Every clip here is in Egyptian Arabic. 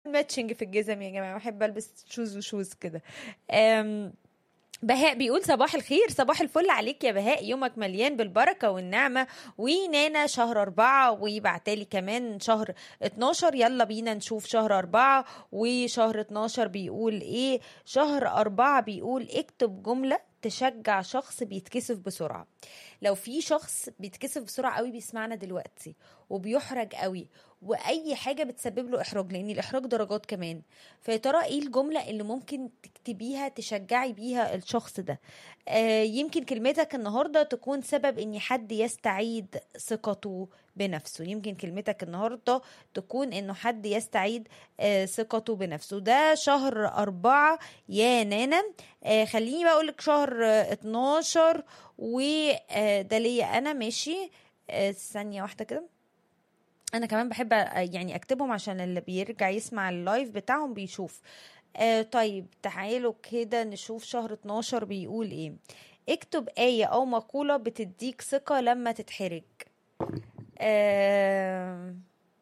ماتشنج في الجزم يا جماعه بحب البس شوز وشوز كده أم، بهاء بيقول صباح الخير صباح الفل عليك يا بهاء يومك مليان بالبركة والنعمة ونانا شهر أربعة وبعتالي كمان شهر 12 يلا بينا نشوف شهر أربعة وشهر 12 بيقول إيه شهر أربعة بيقول اكتب جملة تشجع شخص بيتكسف بسرعة لو في شخص بيتكسف بسرعة قوي بيسمعنا دلوقتي وبيحرج قوي واي حاجه بتسبب له احراج لان الاحراج درجات كمان فيا ترى ايه الجمله اللي ممكن تكتبيها تشجعي بيها الشخص ده آه يمكن كلمتك النهارده تكون سبب ان حد يستعيد ثقته بنفسه يمكن كلمتك النهارده تكون انه حد يستعيد آه ثقته بنفسه ده شهر أربعة يا نانا آه خليني بقى اقولك شهر آه 12 وده ليا انا ماشي آه ثانيه واحده كده انا كمان بحب يعني اكتبهم عشان اللي بيرجع يسمع اللايف بتاعهم بيشوف آه طيب تعالوا كده نشوف شهر 12 بيقول ايه اكتب آية أو مقولة بتديك ثقة لما تتحرج آه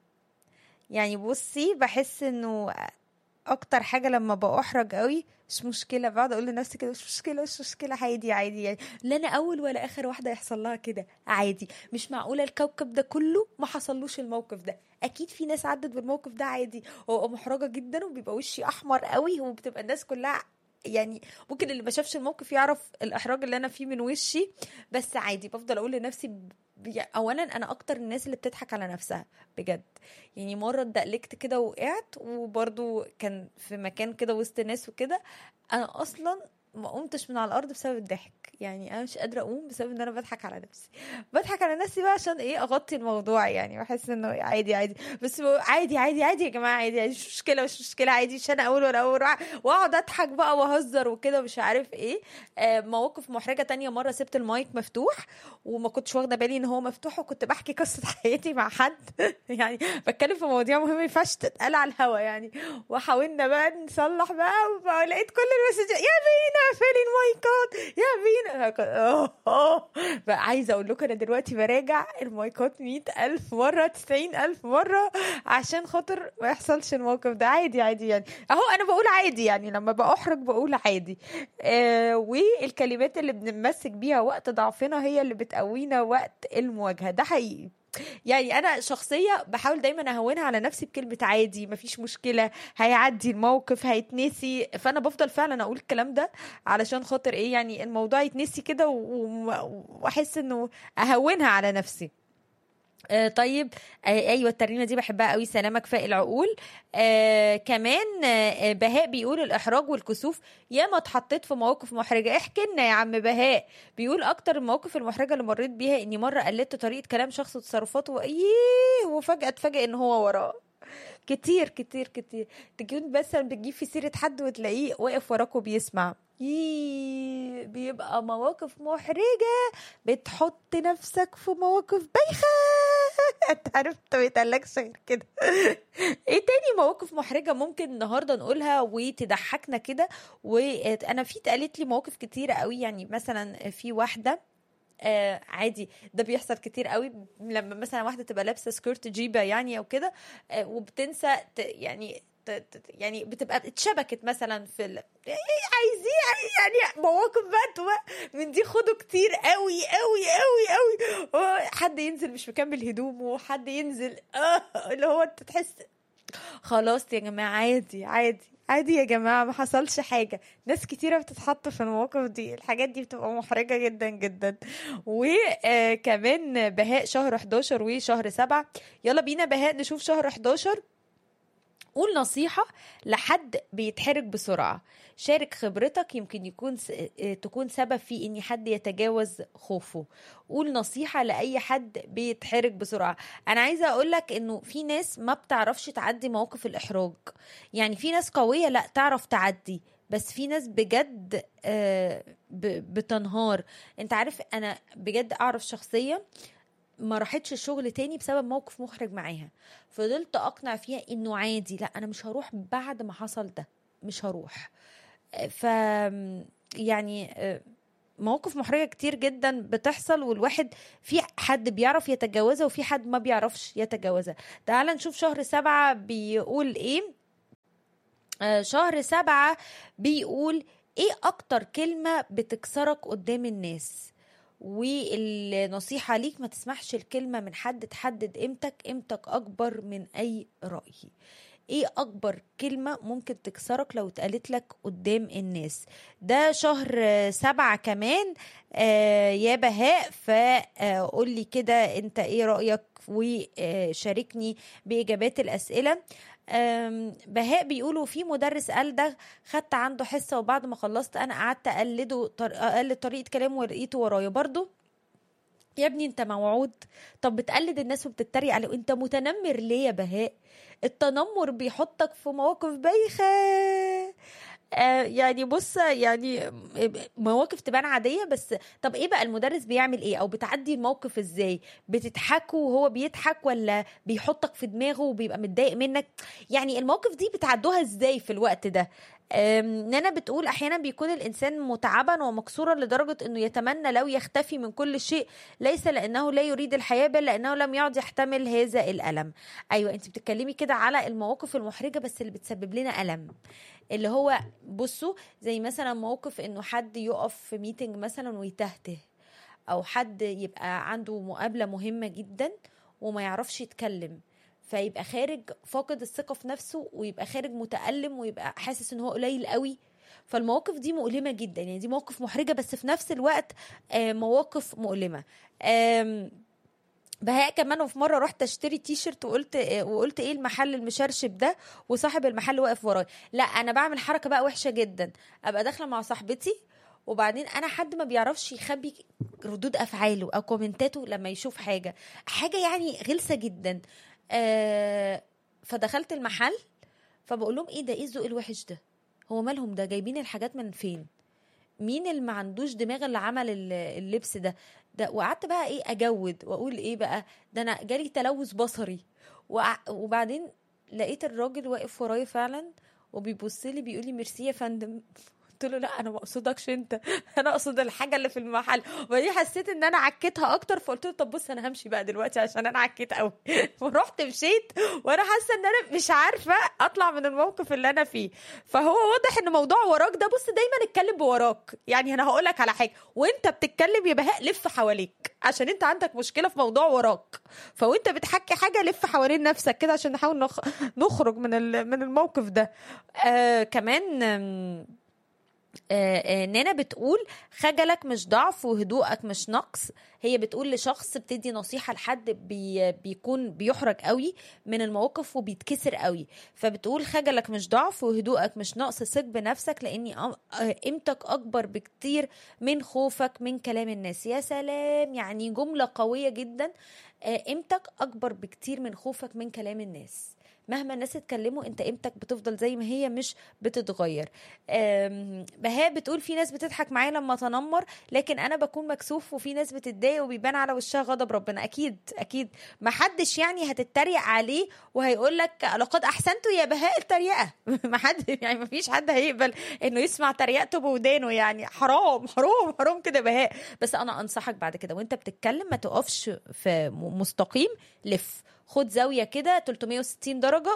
يعني بصي بحس انه اكتر حاجه لما بأحرج قوي مش مشكله بقعد اقول لنفسي كده مش مشكله مش مشكله عادي عادي يعني لا انا اول ولا اخر واحده يحصل لها كده عادي مش معقوله الكوكب ده كله ما حصلوش الموقف ده اكيد في ناس عدت بالموقف ده عادي وابقى محرجه جدا وبيبقى وشي احمر قوي وبتبقى الناس كلها يعني ممكن اللي ما شافش الموقف يعرف الاحراج اللي انا فيه من وشي بس عادي بفضل اقول لنفسي ب- اولا انا اكتر الناس اللي بتضحك على نفسها بجد يعني مره اتدقلقت كده وقعت وبرضو كان في مكان كده وسط ناس وكده انا اصلا ما قمتش من على الارض بسبب الضحك يعني انا مش قادره اقوم بسبب ان انا بضحك على نفسي بضحك على نفسي بقى عشان ايه اغطي الموضوع يعني بحس انه عادي عادي بس بقول عادي عادي عادي يا جماعه عادي, عادي مش مشكله مش مشكله عادي مش انا اول ولا اول واقعد اضحك بقى واهزر وكده مش عارف ايه آه مواقف محرجه تانية مره سبت المايك مفتوح وما كنتش واخده بالي ان هو مفتوح وكنت بحكي قصه حياتي مع حد يعني بتكلم في مواضيع مهمه ما ينفعش تتقال على الهوا يعني وحاولنا بقى نصلح بقى ولقيت كل المسج يا بينا فين المايكات يا بينا أوه، أوه. بقى عايزه اقول لكم انا دلوقتي براجع المايكات مئة الف مره تسعين الف مره عشان خاطر ما يحصلش الموقف ده عادي عادي يعني اهو انا بقول عادي يعني لما بأحرج بقول عادي آه والكلمات اللي بنمسك بيها وقت ضعفنا هي اللي بتقوينا وقت المواجهه ده حقيقي يعني انا شخصيه بحاول دايما اهونها على نفسي بكلمه عادي مفيش مشكله هيعدي الموقف هيتنسي فانا بفضل فعلا اقول الكلام ده علشان خاطر ايه يعني الموضوع يتنسي كده و- و- واحس انه اهونها على نفسي آه طيب آه ايوه الترنيمه دي بحبها قوي سلامك فاق العقول آه كمان آه بهاء بيقول الاحراج والكسوف ياما اتحطيت في مواقف محرجه احكي لنا يا عم بهاء بيقول اكتر المواقف المحرجه اللي مريت بيها اني مره قلدت طريقه كلام شخص وتصرفاته وايه وفجاه اتفاجئ ان هو وراه كتير كتير كتير تكون مثلا بتجيب في سيره حد وتلاقيه واقف وراك وبيسمع ييه بيبقى مواقف محرجة بتحط نفسك في مواقف بايخة انت عارف انت ما يتقالكش غير كده ايه تاني مواقف محرجة ممكن النهاردة نقولها وتضحكنا كده وانا في اتقالت لي مواقف كتيرة قوي يعني مثلا في واحدة آه عادي ده بيحصل كتير قوي لما مثلا واحده تبقى لابسه سكيرت جيبه يعني او كده آه وبتنسى ت يعني ت- ت- يعني بتبقى اتشبكت مثلا في ال... عايزين يعني مواقف بقى تبقى من دي خدوا كتير قوي قوي قوي قوي هو حد ينزل مش مكمل هدومه حد ينزل آه اللي هو انت تحس خلاص يا جماعه عادي عادي عادي يا جماعه ما حصلش حاجه ناس كتيره بتتحط في المواقف دي الحاجات دي بتبقى محرجه جدا جدا وكمان بهاء شهر 11 وشهر 7 يلا بينا بهاء نشوف شهر 11 قول نصيحة لحد بيتحرج بسرعة شارك خبرتك يمكن يكون س... آه، تكون سبب في ان حد يتجاوز خوفه قول نصيحة لأي حد بيتحرج بسرعة أنا عايزة أقولك إنه في ناس ما بتعرفش تعدي مواقف الإحراج يعني في ناس قوية لا تعرف تعدي بس في ناس بجد آه، ب- بتنهار انت عارف انا بجد اعرف شخصيه ما راحتش الشغل تاني بسبب موقف محرج معاها فضلت اقنع فيها انه عادي لا انا مش هروح بعد ما حصل ده مش هروح ف يعني آه، مواقف محرجة كتير جدا بتحصل والواحد في حد بيعرف يتجاوزها وفي حد ما بيعرفش يتجاوزها تعال نشوف شهر سبعة بيقول ايه آه، شهر سبعة بيقول ايه اكتر كلمة بتكسرك قدام الناس والنصيحة ليك ما تسمحش الكلمة من حد تحدد قيمتك قيمتك أكبر من أي رأي ايه أكبر كلمة ممكن تكسرك لو اتقالت لك قدام الناس ده شهر آه، سبعة كمان آه يا بهاء فقول لي كده انت ايه رأيك وشاركني بإجابات الأسئلة أم، بهاء بيقولوا في مدرس قال ده خدت عنده حصه وبعد ما خلصت انا قعدت اقلده طر... اقلد طريقه كلامه ولقيته ورايا برضو يا ابني انت موعود طب بتقلد الناس وبتتريق عليه انت متنمر ليه يا بهاء التنمر بيحطك في مواقف بايخه آه يعني بص يعني مواقف تبان عاديه بس طب ايه بقى المدرس بيعمل ايه او بتعدي الموقف ازاي بتضحكوا وهو بيضحك ولا بيحطك في دماغه وبيبقى متضايق منك يعني المواقف دي بتعدوها ازاي في الوقت ده أم، نانا بتقول احيانا بيكون الانسان متعبا ومكسورا لدرجه انه يتمنى لو يختفي من كل شيء ليس لانه لا يريد الحياه بل لانه لم يعد يحتمل هذا الالم ايوه انت بتتكلمي كده على المواقف المحرجه بس اللي بتسبب لنا الم اللي هو بصوا زي مثلا موقف انه حد يقف في ميتنج مثلا ويتهته او حد يبقى عنده مقابله مهمه جدا وما يعرفش يتكلم فيبقى خارج فاقد الثقه في نفسه ويبقى خارج متالم ويبقى حاسس ان هو قليل قوي فالمواقف دي مؤلمه جدا يعني دي مواقف محرجه بس في نفس الوقت آه، مواقف مؤلمه آم، بهاء كمان وفي مره رحت اشتري تي شيرت وقلت آه، وقلت ايه المحل المشرشب ده وصاحب المحل واقف ورايا لا انا بعمل حركه بقى وحشه جدا ابقى داخله مع صاحبتي وبعدين انا حد ما بيعرفش يخبي ردود افعاله او كومنتاته لما يشوف حاجه حاجه يعني غلسه جدا آه فدخلت المحل فبقول لهم ايه ده ايه الذوق الوحش ده هو مالهم ده جايبين الحاجات من فين مين اللي ما عندوش دماغ اللي عمل ال- اللبس ده ده وقعدت بقى ايه اجود واقول ايه بقى ده انا جالي تلوث بصري وع- وبعدين لقيت الراجل واقف ورايا فعلا وبيبص لي بيقول لي ميرسي يا فندم قلت له لا انا ما اقصدكش انت انا اقصد الحاجه اللي في المحل وبعدين حسيت ان انا عكيتها اكتر فقلت له طب بص انا همشي بقى دلوقتي عشان انا عكيت قوي ورحت مشيت وانا حاسه ان انا مش عارفه اطلع من الموقف اللي انا فيه فهو واضح ان موضوع وراك ده بص دايما اتكلم بوراك يعني انا هقول لك على حاجه وانت بتتكلم يا بهاء لف حواليك عشان انت عندك مشكله في موضوع وراك فوانت بتحكي حاجه لف حوالين نفسك كده عشان نحاول نخ... نخرج من ال... من الموقف ده آه كمان آم، آه، آه، نانا بتقول خجلك مش ضعف وهدوءك مش نقص هي بتقول لشخص بتدي نصيحة لحد بي بيكون بيحرج قوي من المواقف وبيتكسر قوي فبتقول خجلك مش ضعف وهدوءك مش نقص ثق بنفسك لاني أم- آه، قيمتك اكبر بكتير من خوفك من كلام الناس يا سلام يعني جملة قوية جدا آه، قيمتك اكبر بكتير من خوفك من كلام الناس مهما الناس اتكلموا انت قيمتك بتفضل زي ما هي مش بتتغير أم، بهاء بتقول في ناس بتضحك معايا لما اتنمر لكن انا بكون مكسوف وفي ناس بتتضايق وبيبان على وشها غضب ربنا اكيد اكيد ما حدش يعني هتتريق عليه وهيقول لك لقد احسنتوا يا بهاء التريقه ما حد يعني ما فيش حد هيقبل انه يسمع تريقته بودانه يعني حرام حرام حرام كده بهاء بس انا انصحك بعد كده وانت بتتكلم ما تقفش في م- مستقيم لف خد زاويه كده 360 درجه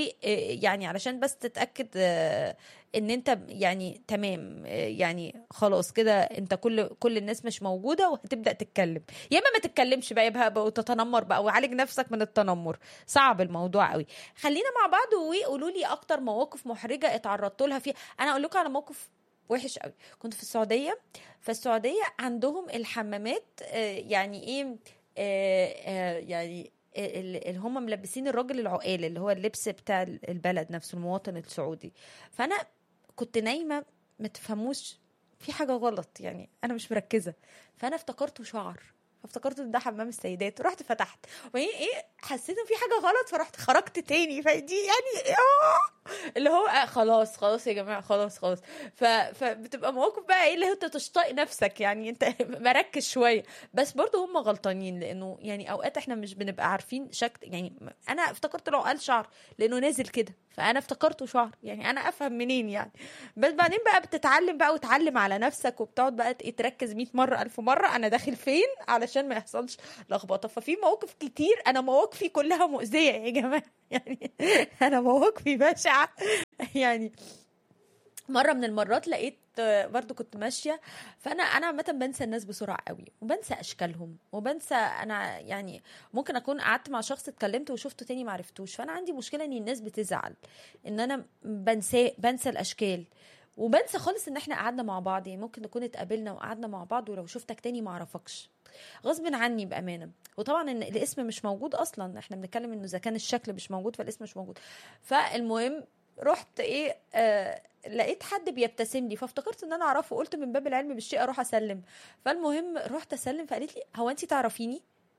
ويعني علشان بس تتاكد آه، ان انت يعني تمام آه، يعني خلاص كده انت كل كل الناس مش موجوده وهتبدا تتكلم يا اما ما تتكلمش بقى يبقى بقى وتتنمر بقى وعالج نفسك من التنمر صعب الموضوع قوي خلينا مع بعض وقولوا لي اكتر مواقف محرجه اتعرضت لها فيها انا اقول لكم على موقف وحش قوي كنت في السعوديه فالسعوديه عندهم الحمامات آه، يعني ايه آه، آه، يعني اللي هم ملبسين الراجل العقال اللي هو اللبس بتاع البلد نفسه المواطن السعودي فانا كنت نايمه ما تفهموش في حاجه غلط يعني انا مش مركزه فانا افتكرته شعر فافتكرت ان ده حمام السيدات رحت فتحت وهي ايه حسيت ان في حاجه غلط فرحت خرجت تاني فدي يعني آه اللي هو آه خلاص خلاص يا جماعه خلاص خلاص ف... فبتبقى مواقف بقى ايه اللي هو انت تشتاق نفسك يعني انت مركز شويه بس برضه هم غلطانين لانه يعني اوقات احنا مش بنبقى عارفين شكل يعني انا افتكرت لو قال شعر لانه نازل كده فانا افتكرته شعر يعني انا افهم منين يعني بس بعدين بقى بتتعلم بقى وتعلم على نفسك وبتقعد بقى ايه تركز 100 مره ألف مره انا داخل فين علشان ما يحصلش لخبطه ففي مواقف كتير انا مواقفي كلها مؤذيه يا جماعه يعني انا مواقفي بشعه يعني مره من المرات لقيت آه، برضو كنت ماشيه فانا انا عامه بنسى الناس بسرعه قوي وبنسى اشكالهم وبنسى انا يعني ممكن اكون قعدت مع شخص اتكلمت وشفته تاني معرفتوش فانا عندي مشكله ان الناس بتزعل ان انا بنسى بنسى الاشكال وبنسى خالص ان احنا قعدنا مع بعض يعني ممكن نكون اتقابلنا وقعدنا مع بعض ولو شفتك تاني ما اعرفكش غصب عني بامانه وطبعا ان الاسم مش موجود اصلا احنا بنتكلم انه اذا كان الشكل مش موجود فالاسم مش موجود فالمهم رحت ايه آه لقيت حد بيبتسم لي فافتكرت ان انا اعرفه قلت من باب العلم بالشيء اروح اسلم فالمهم رحت اسلم فقالت لي هو انت تعرفيني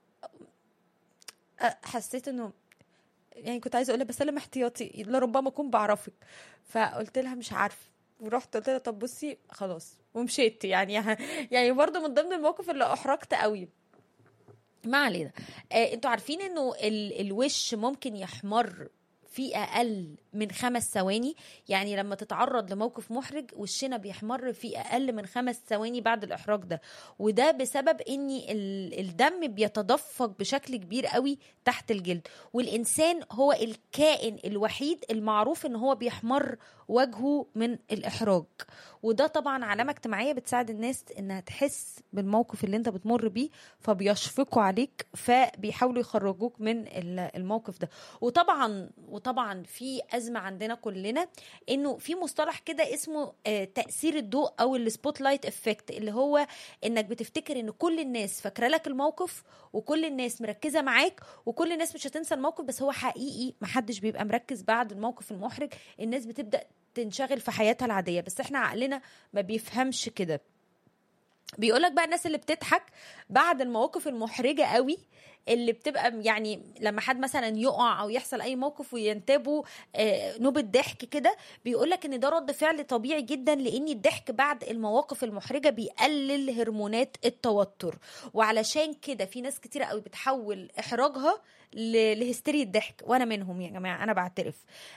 أه، حسيت انه يعني كنت عايزه اقول لها بسلم احتياطي لربما اكون بعرفك فقلت لها مش عارفه ورحت قلت لها طب بصي خلاص ومشيت يعني يعني برضه من ضمن المواقف اللي احرجت قوي ما علينا آه انتوا عارفين انه ال الوش ممكن يحمر في اقل من خمس ثواني يعني لما تتعرض لموقف محرج وشنا بيحمر في اقل من خمس ثواني بعد الاحراج ده وده بسبب ان ال- الدم بيتدفق بشكل كبير قوي تحت الجلد والانسان هو الكائن الوحيد المعروف ان هو بيحمر وجهه من الاحراج وده طبعا علامه اجتماعيه بتساعد الناس انها تحس بالموقف اللي انت بتمر بيه فبيشفقوا عليك فبيحاولوا يخرجوك من ال- الموقف ده وطبعا وطبعا في ازمه عندنا كلنا انه في مصطلح كده اسمه آه، تاثير الضوء او السبوت لايت افكت اللي هو انك بتفتكر ان كل الناس فاكره لك الموقف وكل الناس مركزه معاك وكل الناس مش هتنسى الموقف بس هو حقيقي محدش بيبقى مركز بعد الموقف المحرج الناس بتبدا تنشغل في حياتها العاديه بس احنا عقلنا ما بيفهمش كده بيقولك بقى الناس اللي بتضحك بعد المواقف المحرجة قوي اللي بتبقى يعني لما حد مثلا يقع او يحصل اي موقف وينتابه آه، نوبة ضحك كده بيقولك ان ده رد فعل طبيعي جدا لان الضحك بعد المواقف المحرجة بيقلل هرمونات التوتر وعلشان كده في ناس كتيرة قوي بتحول احراجها ل- لهستيريا الضحك وانا منهم يا جماعه انا بعترف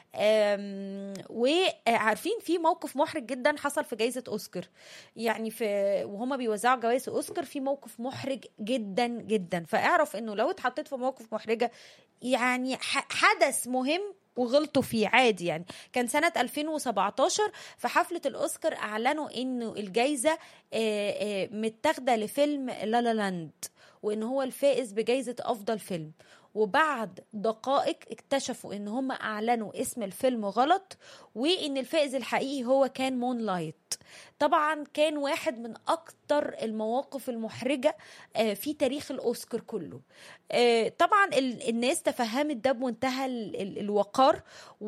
أم، وعارفين في موقف محرج جدا حصل في جائزه اوسكار يعني في وهما بيوزعوا جوائز اوسكار في موقف محرج جدا جدا فاعرف انه لو اتحطيت في موقف محرجه يعني ح- حدث مهم وغلطوا فيه عادي يعني كان سنة 2017 في حفلة الأوسكار أعلنوا إنه الجايزة آه، آه، متاخدة لفيلم لا لا لاند وإن هو الفائز بجايزة أفضل فيلم وبعد دقائق اكتشفوا ان هم اعلنوا اسم الفيلم غلط وان الفائز الحقيقي هو كان مون لايت طبعا كان واحد من اكتر المواقف المحرجه آه، في تاريخ الاوسكار كله آه، طبعا ال- الناس تفهمت ده بمنتهى ال- ال- الوقار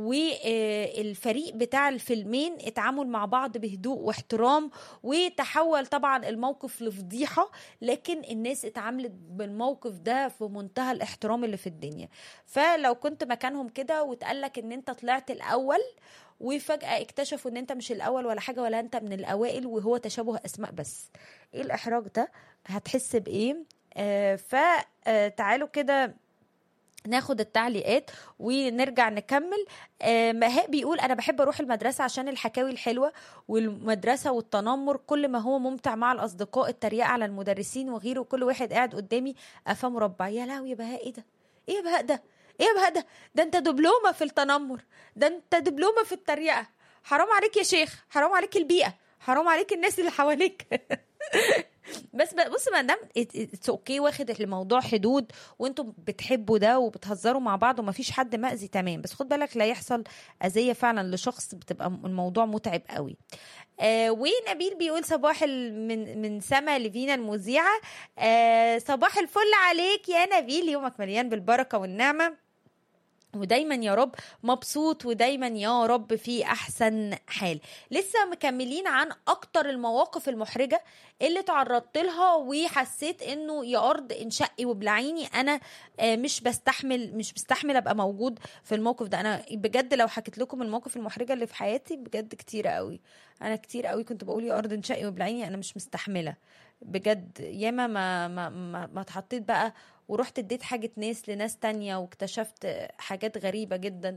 والفريق بتاع الفيلمين اتعامل مع بعض بهدوء واحترام وتحول طبعا الموقف لفضيحه لكن الناس اتعاملت بالموقف ده في منتهى الاحترام اللي في الدنيا فلو كنت مكانهم كده واتقالك ان انت طلعت الاول وفجأة اكتشفوا ان انت مش الاول ولا حاجة ولا انت من الاوائل وهو تشابه اسماء بس ايه الاحراج ده هتحس بايه آه فتعالوا كده ناخد التعليقات ونرجع نكمل آه مهاء بيقول انا بحب اروح المدرسه عشان الحكاوي الحلوه والمدرسه والتنمر كل ما هو ممتع مع الاصدقاء التريقه على المدرسين وغيره كل واحد قاعد قدامي قفاه مربع يا لهوي يا بهاء ايه ده ايه يا بهاء ده ايه يا بهاء ده ده انت دبلومه في التنمر ده انت دبلومه في التريقه حرام عليك يا شيخ حرام عليك البيئه حرام عليك الناس اللي حواليك بس ب- بص ما دام اتس اوكي واخد الموضوع حدود وانتم بتحبوا ده وبتهزروا مع بعض ومفيش حد مأذي تمام بس خد بالك لا يحصل اذيه فعلا لشخص بتبقى الموضوع متعب قوي آه ونبيل بيقول صباح ال- من من سما لفينا المذيعه آه صباح الفل عليك يا نبيل يومك مليان بالبركه والنعمه ودايما يا رب مبسوط ودايما يا رب في احسن حال لسه مكملين عن اكتر المواقف المحرجه اللي تعرضت لها وحسيت انه يا ارض انشقي وبلعيني انا آه، مش بستحمل مش بستحمل ابقى موجود في الموقف ده انا بجد لو حكيت لكم المواقف المحرجه اللي في حياتي بجد كتير قوي انا كتير قوي كنت بقول يا ارض انشقي وبلعيني انا مش مستحمله بجد ياما ما ما ما, ما اتحطيت بقى ورحت اديت حاجة ناس لناس تانية واكتشفت حاجات غريبة جدا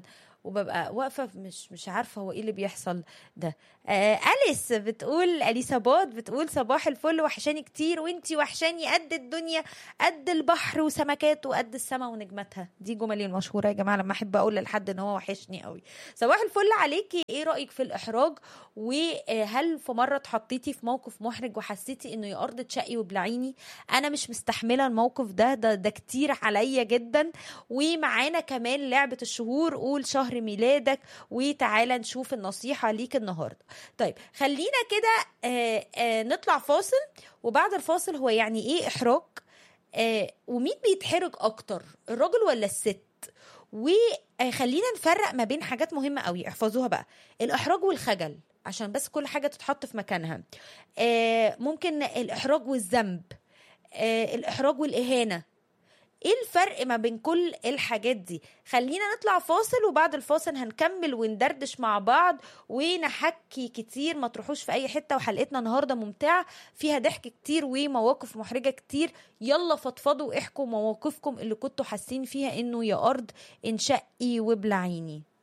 وببقى واقفه مش مش عارفه هو ايه اللي بيحصل ده آه اليس بتقول اليسابات بتقول صباح الفل وحشاني كتير وانتي وحشاني قد الدنيا قد البحر وسمكات وقد السما ونجمتها دي جملي المشهوره يا جماعه لما احب اقول لحد ان هو وحشني قوي صباح الفل عليكي ايه رايك في الاحراج وهل في مره اتحطيتي في موقف محرج وحسيتي انه يا ارض تشقي وبلعيني انا مش مستحمله الموقف ده ده ده كتير عليا جدا ومعانا كمان لعبه الشهور قول شهر ميلادك وتعالى نشوف النصيحه ليك النهارده طيب خلينا كده آه آه نطلع فاصل وبعد الفاصل هو يعني ايه احراج آه ومين بيتحرج اكتر الراجل ولا الست وخلينا نفرق ما بين حاجات مهمه قوي احفظوها بقى الاحراج والخجل عشان بس كل حاجه تتحط في مكانها آه ممكن الاحراج والذنب آه الاحراج والاهانه ايه الفرق ما بين كل الحاجات دي خلينا نطلع فاصل وبعد الفاصل هنكمل وندردش مع بعض ونحكي كتير ما تروحوش في اي حته وحلقتنا النهارده ممتعه فيها ضحك كتير ومواقف محرجه كتير يلا فضفضوا واحكوا مواقفكم اللي كنتوا حاسين فيها انه يا ارض انشقي وابلعيني